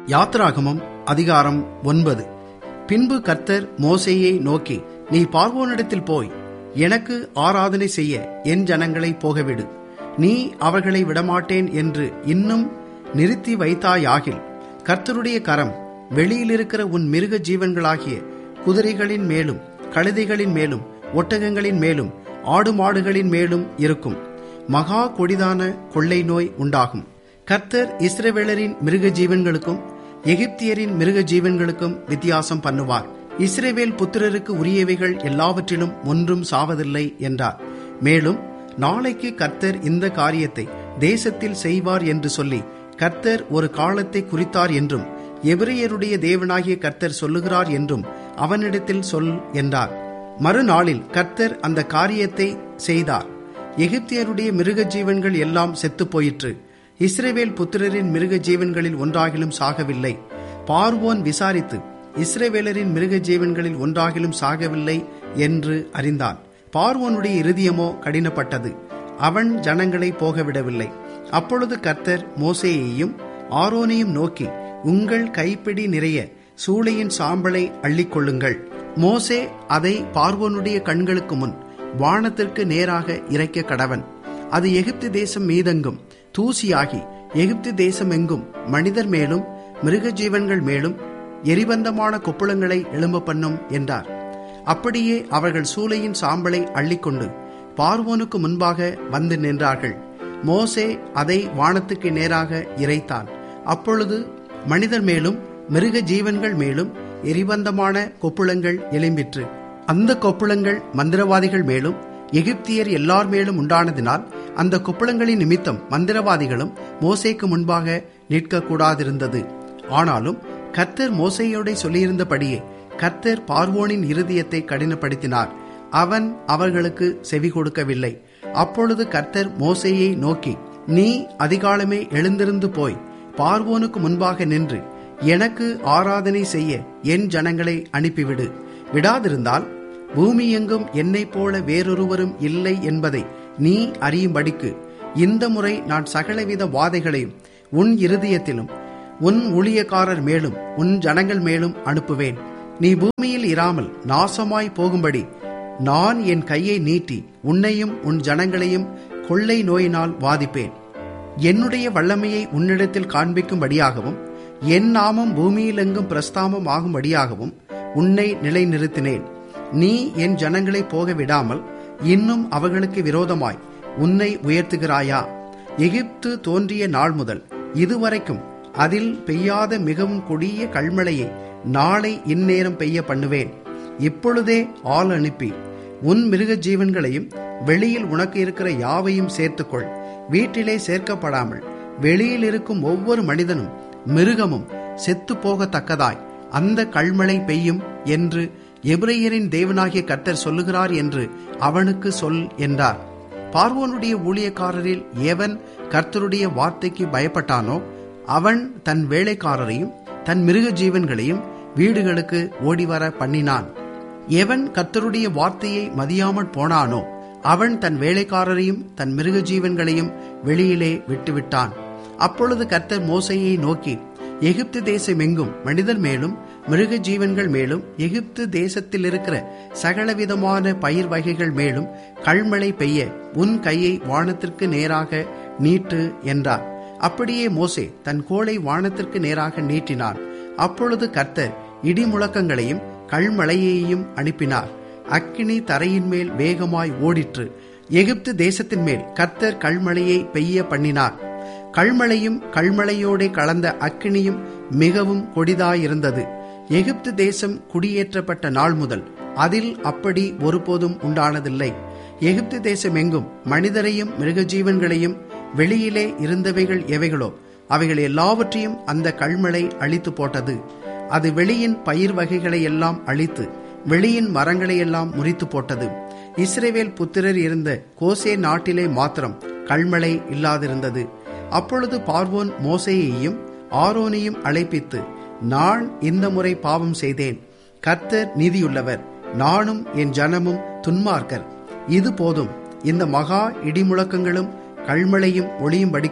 யாத்ராகமம் அதிகாரம் ஒன்பது பின்பு கர்த்தர் மோசேயை நோக்கி நீ பார்வோனிடத்தில் போய் எனக்கு ஆராதனை செய்ய என் ஜனங்களை போகவிடு நீ அவர்களை விடமாட்டேன் என்று இன்னும் நிறுத்தி வைத்தாயாகில் கர்த்தருடைய கரம் வெளியிலிருக்கிற உன் மிருக ஜீவன்களாகிய குதிரைகளின் மேலும் கழுதைகளின் மேலும் ஒட்டகங்களின் மேலும் ஆடு மாடுகளின் மேலும் இருக்கும் மகா கொடிதான கொள்ளை நோய் உண்டாகும் கர்த்தர் இஸ்ரவேலரின் மிருக ஜீவன்களுக்கும் எகிப்தியரின் மிருக ஜீவன்களுக்கும் வித்தியாசம் பண்ணுவார் இஸ்ரேவேல் புத்திரருக்கு உரியவைகள் எல்லாவற்றிலும் ஒன்றும் சாவதில்லை என்றார் மேலும் நாளைக்கு கர்த்தர் இந்த காரியத்தை தேசத்தில் செய்வார் என்று சொல்லி கர்த்தர் ஒரு காலத்தை குறித்தார் என்றும் எபிரேயருடைய தேவனாகிய கர்த்தர் சொல்லுகிறார் என்றும் அவனிடத்தில் சொல் என்றார் மறுநாளில் கர்த்தர் அந்த காரியத்தை செய்தார் எகிப்தியருடைய மிருக ஜீவன்கள் எல்லாம் செத்துப் போயிற்று இஸ்ரேவேல் புத்திரரின் மிருக ஜீவன்களில் ஒன்றாகிலும் சாகவில்லை பார்வோன் விசாரித்து இஸ்ரேவேலரின் மிருக ஜீவன்களில் ஒன்றாகிலும் சாகவில்லை என்று அறிந்தான் பார்வோனுடைய இருதயமோ கடினப்பட்டது அவன் ஜனங்களை போகவிடவில்லை அப்பொழுது கர்த்தர் மோசேயையும் ஆரோனையும் நோக்கி உங்கள் கைப்பிடி நிறைய சூளையின் சாம்பலை அள்ளிக்கொள்ளுங்கள் மோசே அதை பார்வோனுடைய கண்களுக்கு முன் வானத்திற்கு நேராக இறைக்க கடவன் அது எகிப்து தேசம் மீதெங்கும் தூசியாகி எகிப்து தேசம் எங்கும் மனிதர் மேலும் மிருக ஜீவன்கள் மேலும் எரிபந்தமான கொப்புளங்களை எழும்ப பண்ணும் என்றார் அப்படியே அவர்கள் சூளையின் சாம்பலை அள்ளிக்கொண்டு பார்வோனுக்கு முன்பாக வந்து நின்றார்கள் மோசே அதை வானத்துக்கு நேராக இறைத்தான் அப்பொழுது மனிதர் மேலும் மிருக ஜீவன்கள் மேலும் எரிபந்தமான கொப்புளங்கள் எழும்பிற்று அந்த கொப்புளங்கள் மந்திரவாதிகள் மேலும் எகிப்தியர் எல்லார் மேலும் உண்டானதினால் அந்த கொப்புளங்களின் நிமித்தம் மந்திரவாதிகளும் மோசேக்கு முன்பாக நிற்கக்கூடாதிருந்தது ஆனாலும் கர்த்தர் மோசையோட சொல்லியிருந்தபடியே கர்த்தர் பார்வோனின் இருதயத்தை கடினப்படுத்தினார் அவன் அவர்களுக்கு செவி கொடுக்கவில்லை அப்பொழுது கர்த்தர் மோசையை நோக்கி நீ அதிகாலமே எழுந்திருந்து போய் பார்வோனுக்கு முன்பாக நின்று எனக்கு ஆராதனை செய்ய என் ஜனங்களை அனுப்பிவிடு விடாதிருந்தால் பூமி எங்கும் என்னைப் போல வேறொருவரும் இல்லை என்பதை நீ அறியும்படிக்கு இந்த முறை நான் சகலவித வாதைகளையும் உன் இருதயத்திலும் உன் ஊழியக்காரர் மேலும் உன் ஜனங்கள் மேலும் அனுப்புவேன் நீ பூமியில் இராமல் நாசமாய் போகும்படி நான் என் கையை நீட்டி உன்னையும் உன் ஜனங்களையும் கொள்ளை நோயினால் வாதிப்பேன் என்னுடைய வல்லமையை உன்னிடத்தில் காண்பிக்கும்படியாகவும் என் நாமம் பூமியிலெங்கும் பிரஸ்தாமம் ஆகும்படியாகவும் உன்னை நிலைநிறுத்தினேன் நீ என் ஜனங்களை போக விடாமல் இன்னும் அவர்களுக்கு விரோதமாய் உன்னை உயர்த்துகிறாயா எகிப்து தோன்றிய நாள் முதல் இதுவரைக்கும் அதில் பெய்யாத மிகவும் கொடிய கல்மழையை நாளை இந்நேரம் பெய்ய பண்ணுவேன் இப்பொழுதே ஆள் அனுப்பி உன் மிருக ஜீவன்களையும் வெளியில் உனக்கு இருக்கிற யாவையும் சேர்த்துக்கொள் வீட்டிலே சேர்க்கப்படாமல் வெளியில் இருக்கும் ஒவ்வொரு மனிதனும் மிருகமும் செத்து போகத்தக்கதாய் அந்த கல்மழை பெய்யும் என்று எபிரேயரின் தேவனாகிய கர்த்தர் சொல்லுகிறார் என்று அவனுக்கு சொல் என்றார் பார்வோனுடைய ஊழியக்காரரில் எவன் கர்த்தருடைய வார்த்தைக்கு பயப்பட்டானோ அவன் தன் வேலைக்காரரையும் தன் மிருக ஜீவன்களையும் வீடுகளுக்கு ஓடிவர பண்ணினான் எவன் கர்த்தருடைய வார்த்தையை மதியாமல் போனானோ அவன் தன் வேலைக்காரரையும் தன் மிருக ஜீவன்களையும் வெளியிலே விட்டுவிட்டான் அப்பொழுது கர்த்தர் மோசையை நோக்கி எகிப்து தேசம் எங்கும் மனிதர் மேலும் மிருக ஜீவன்கள் மேலும் எகிப்து தேசத்தில் இருக்கிற சகலவிதமான பயிர் வகைகள் மேலும் கல்மழை பெய்ய உன் கையை வானத்திற்கு நேராக நீட்டு என்றார் அப்படியே மோசே தன் கோளை வானத்திற்கு நேராக நீட்டினான் அப்பொழுது கர்த்தர் இடி முழக்கங்களையும் கல்மழையையும் அனுப்பினார் அக்கினி தரையின் மேல் வேகமாய் ஓடிற்று எகிப்து தேசத்தின் மேல் கர்த்தர் கல்மழையை பெய்ய பண்ணினார் கல்மழையும் கல்மழையோடே கலந்த அக்கினியும் மிகவும் கொடிதாயிருந்தது எகிப்து தேசம் குடியேற்றப்பட்ட நாள் முதல் அதில் அப்படி ஒருபோதும் உண்டானதில்லை எகிப்து தேசம் எங்கும் மனிதரையும் மிருகஜீவன்களையும் வெளியிலே இருந்தவைகள் எவைகளோ அவைகள் எல்லாவற்றையும் அந்த கல்மழை அழித்து போட்டது அது வெளியின் பயிர் வகைகளை எல்லாம் அழித்து வெளியின் மரங்களை எல்லாம் முறித்து போட்டது இஸ்ரேவேல் புத்திரர் இருந்த கோசே நாட்டிலே மாத்திரம் கல்மழை இல்லாதிருந்தது அப்பொழுது பார்வோன் மோசையையும் ஆரோனையும் அழைப்பித்து நான் இந்த முறை பாவம் செய்தேன் கர்த்தர் நீதியுள்ளவர் நானும் என் ஜனமும் துன்மார்க்கர் இது போதும் இந்த மகா இடிமுழக்கங்களும் கல்மழையும் ஒளியும்படிக்கு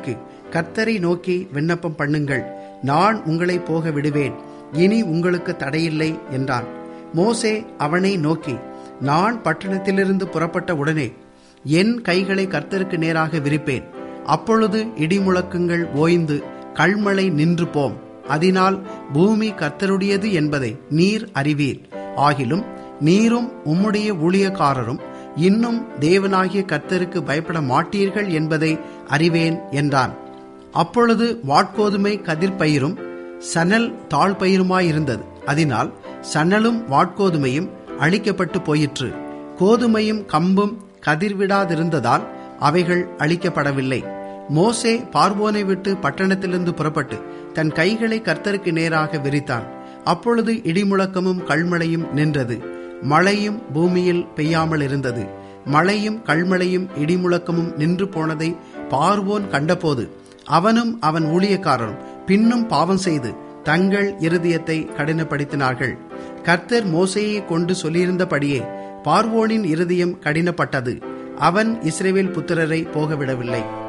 கர்த்தரை நோக்கி விண்ணப்பம் பண்ணுங்கள் நான் உங்களை போக விடுவேன் இனி உங்களுக்கு தடையில்லை என்றான் மோசே அவனை நோக்கி நான் பட்டணத்திலிருந்து புறப்பட்ட உடனே என் கைகளை கர்த்தருக்கு நேராக விரிப்பேன் அப்பொழுது இடிமுழக்கங்கள் ஓய்ந்து கல்மழை நின்று போம் அதனால் பூமி கர்த்தருடையது என்பதை நீர் அறிவீர் ஆகிலும் நீரும் உம்முடைய ஊழியக்காரரும் இன்னும் தேவனாகிய கர்த்தருக்கு பயப்பட மாட்டீர்கள் என்பதை அறிவேன் என்றான் அப்பொழுது வாட்கோதுமை கதிர்பயிரும் சணல் தாழ்பயிருமாயிருந்தது அதனால் சணலும் வாட்கோதுமையும் அழிக்கப்பட்டு போயிற்று கோதுமையும் கம்பும் கதிர்விடாதிருந்ததால் அவைகள் அழிக்கப்படவில்லை மோசே பார்வோனை விட்டு பட்டணத்திலிருந்து புறப்பட்டு தன் கைகளை கர்த்தருக்கு நேராக விரித்தான் அப்பொழுது இடிமுழக்கமும் கல்மழையும் நின்றது மழையும் பூமியில் பெய்யாமல் இருந்தது மழையும் கல்மழையும் இடிமுழக்கமும் நின்று போனதை பார்வோன் கண்டபோது அவனும் அவன் ஊழியக்காரரும் பின்னும் பாவம் செய்து தங்கள் இருதயத்தை கடினப்படுத்தினார்கள் கர்த்தர் மோசையை கொண்டு சொல்லியிருந்தபடியே பார்வோனின் இருதயம் கடினப்பட்டது அவன் இஸ்ரேவேல் புத்திரரை போகவிடவில்லை